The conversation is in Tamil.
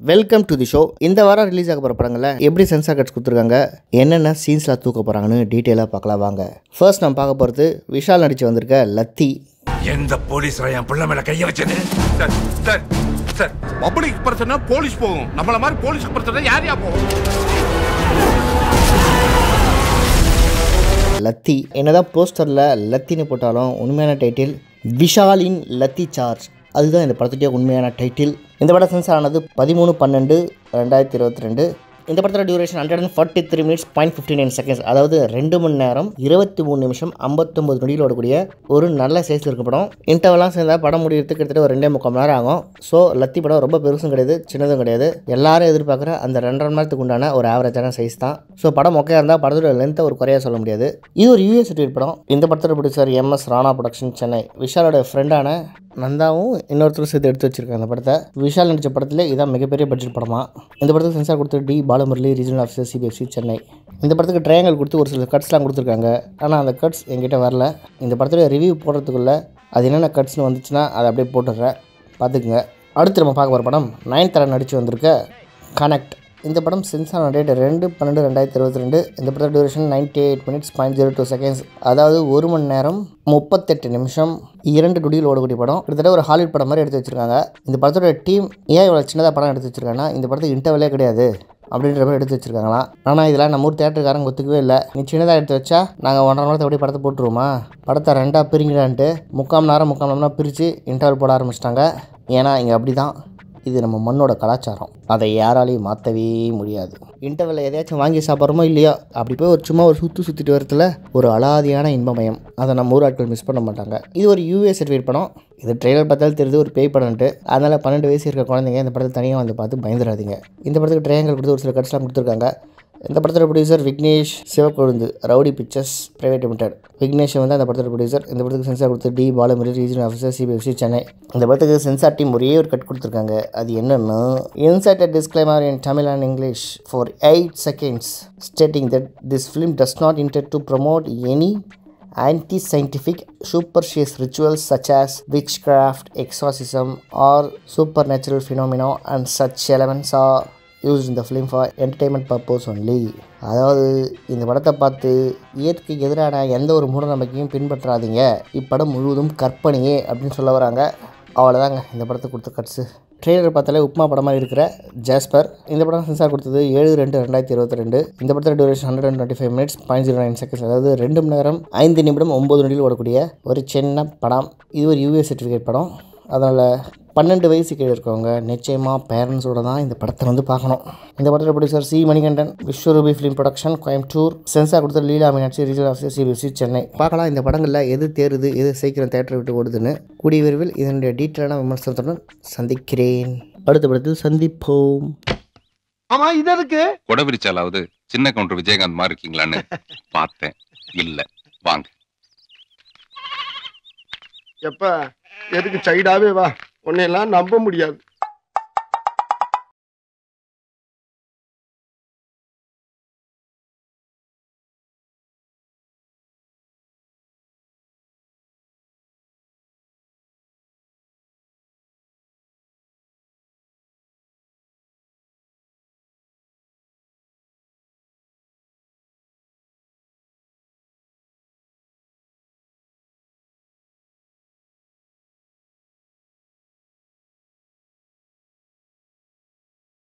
வெல்கம் டு தி ஷோ இந்த வாரம் ரிலீஸ் ஆக போகிற படங்களில் எப்படி சென்சார் கட்ஸ் கொடுத்துருக்காங்க என்னென்ன சீன்ஸ்லாம் தூக்க போகிறாங்கன்னு டீட்டெயிலாக பார்க்கலாம் வாங்க ஃபர்ஸ்ட் நம்ம பார்க்க போகிறது விஷால் நடித்து வந்திருக்க லத்தி எந்த போலீஸ் என் பிள்ளை மேல கைய வச்சது சார் சார் சார் பப்ளிக் பிரச்சனை போலீஸ் போகும் நம்மள மாதிரி போலீஸ் பிரச்சனை யார் யா போகும் லத்தி என்னதான் போஸ்டரில் லத்தின்னு போட்டாலும் உண்மையான டைட்டில் விஷாலின் லத்தி சார்ஜ் அதுதான் இந்த படத்துடைய உண்மையான டைட்டில் இந்த படம் சென்சார் ஆனது பதிமூணு பன்னெண்டு ரெண்டாயிரத்தி இருபத்தி ரெண்டு இந்த படத்தோட duration hundred and forty three minutes point fifty nine seconds அதாவது ரெண்டு மணி நேரம் இருபத்தி மூணு நிமிஷம் ஐம்பத்தொம்பது நொடியில் ஓடக்கூடிய ஒரு நல்ல சைஸில் இருக்க படம் இன்டர்வெல்லாம் சேர்ந்தால் படம் முடியறதுக்கு கிட்டத்தட்ட ஒரு ரெண்டே முக்கால் மணி நேரம் ஆகும் ஸோ லத்தி படம் ரொம்ப பெருசும் கிடையாது சின்னதும் கிடையாது எல்லாரும் எதிர்பார்க்குற அந்த ரெண்டரை மணி நேரத்துக்கு உண்டான ஒரு ஆவரேஜான சைஸ் தான் ஸோ படம் மொக்கையாக இருந்தால் படத்தோட லென்த்தை ஒரு குறையாக சொல்ல முடியாது இது ஒரு யூஎஸ் சர்டிஃபிகேட் படம் இந்த படத்தோட producer MS Rana production Chennai விஷாலோட ஃப்ரெண்டான நந்தாவும் இன்னொருத்தரும் சேர்த்து எடுத்து வச்சிருக்காங்க அந்த படத்தை விஷால் நடித்த படத்தில் இதான் மிகப்பெரிய பட்ஜெட் படமா இந்த படத்துக்கு சென்சார் கொடுத்து D Balamurali regional officer CBFC Chennai இந்த படத்துக்கு ட்ரையாங்கல் கொடுத்து ஒரு சில கட்ஸ்லாம் கொடுத்துருக்காங்க ஆனால் அந்த கட்ஸ் என்கிட்ட வரல இந்த படத்தோட ரிவ்யூ போடுறதுக்குள்ளே அது என்னென்ன கட்ஸ்னு வந்துச்சுன்னா அதை அப்படியே போட்டுடுறேன் பார்த்துக்குங்க அடுத்து நம்ம பார்க்க போகிற படம் நயன்தாரா நடித்து வந்திருக்க கனெக்ட் இந்த படம் சென்சார் டேட் ரெண்டு பன்னெண்டு ரெண்டாயிரத்தி இருபத்தி ரெண்டு இந்த படத்தோட duration ninety eight minutes point zero two seconds அதாவது ஒரு மணி நேரம் முப்பத்தெட்டு நிமிஷம் இரண்டு நொடியில் ஓடக்கூடிய படம் கிட்டத்தட்ட ஒரு ஹாலிவுட் படம் மாதிரி எடுத்து வச்சிருக்காங்க இந்த படத்தோட டீம் ஏன் இவ்வளோ சின்னதாக படம் எடுத்து வச்சிருக்காங்கன்னா இந்த படத்துக்கு இன்டர்வலே கிடையாது அப்படின்ற மாதிரி எடுத்து வச்சிருக்காங்களாம் ஆனால் இதெல்லாம் நம்ம ஊர் தேட்டருக்காரங்க ஒத்துக்கவே இல்லை நீ சின்னதாக எடுத்து வச்சா நாங்கள் ஒன்றரை நேரத்தை அப்படியே படத்தை போட்டுருவோமா படத்தை ரெண்டாக பிரிங்கடான்ட்டு முக்கால் மணி நேரம் முக்கால் மணி நேரம் பிரித்து இன்டர்வல் போட ஆரம்பிச்சிட்டாங்க ஏன்னா இங்கே அப்படி தான் இது நம்ம மண்ணோட கலாச்சாரம் அதை யாராலையும் மாற்றவே முடியாது இன்டர்வெல்ல எதையாச்சும் வாங்கி சாப்பிட்றோமோ இல்லையோ அப்படி போய் ஒரு சும்மா ஒரு சுற்று சுற்றிட்டு வரத்துல ஒரு அலாதியான இன்பமயம் அதை நம்ம ஊர் ஆட்கள் மிஸ் பண்ண மாட்டாங்க இது ஒரு யூஎஸ் சர்டிஃபிகேட் படம் இது ட்ரெய்லர் பார்த்தாலும் தெரியுது ஒரு பேய் படம்ட்டு அதனால் பன்னெண்டு வயசு இருக்க குழந்தைங்க இந்த படத்தை தனியாக வந்து பார்த்து பயந்துடாதீங்க இந்த படத்துக்கு ட்ரையாங்கல் கொடுத்து ஒரு சில கட்ஸ்லாம் கொடுத்துருக்காங்க இந்த படத்தோட producer Vignesh Sivakozhundhu Rowdy Pictures Private Limited Vignesh வந்து அந்த படத்தோட ப்ரொடியூசர் இந்த படத்துக்கு சென்சார் கொடுத்து D Balamuri regional officer CBFC Chennai இந்த படத்துக்கு சென்சார் டீம் ஒரே ஒரு கட் கொடுத்துருக்காங்க அது என்னன்னா insert a disclaimer in Tamil and English for eight seconds stating that this film does not intend to promote any anti-scientific superstitious rituals such as witchcraft, exorcism, or supernatural phenomena and such elements are used in the film for entertainment purpose only அதாவது இந்த படத்தை பார்த்து இயற்கைக்கு எதிரான எந்த ஒரு மூடநம்பிக்கையும் பின்பற்றாதீங்க இப்படம் முழுவதும் கற்பனையே அப்படின்னு சொல்ல வராங்க அவ்வளோதாங்க இந்த படத்தை கொடுத்த கட்ஸு ட்ரெய்லர் பார்த்தாலே உப்மா படமாக இருக்கிற ஜாஸ்பர் இந்த படம் சென்சார் கொடுத்தது ஏழு ரெண்டு ரெண்டாயிரத்தி இருபத்தி ரெண்டு இந்த படத்தோட duration hundred and twenty five minutes point zero nine seconds அதாவது ரெண்டு மணி நேரம் ஐந்து நிமிடம் ஒம்பது நொடியில் ஓடக்கூடிய ஒரு சின்ன படம் இது ஒரு யூஎஸ் சர்டிஃபிகேட் படம் அதனால் பன்னெண்டு வயசு கீழே இருக்கவங்க நிச்சயமாக பேரண்ட்ஸோட தான் இந்த படத்தை வந்து பார்க்கணும் இந்த படத்தோட producer C Manikandan Vishwaroopi film production Coimbatore censor கொடுத்த Leela Meenakshi regional officer CBSC Chennai பார்க்கலாம் இந்த படங்களில் எது தேருது எது சீக்கிரம் தேட்டரை விட்டு ஓடுதுன்னு கூடிய விரைவில் இதனுடைய டீட்டெயிலான விமர்சனத்துடன் சந்திக்கிறேன் அடுத்த படத்தில் சந்திப்போம் ஆமா இது எதுக்கு கொடை விரிச்சாலாவது சின்ன கவுண்டர் விஜயகாந்த் மாதிரி இருக்கீங்களான்னு பார்த்தேன் இல்ல வாங்க எப்ப எதுக்கு சைடாவே வா உன்னையெல்லாம் நம்ப முடியாது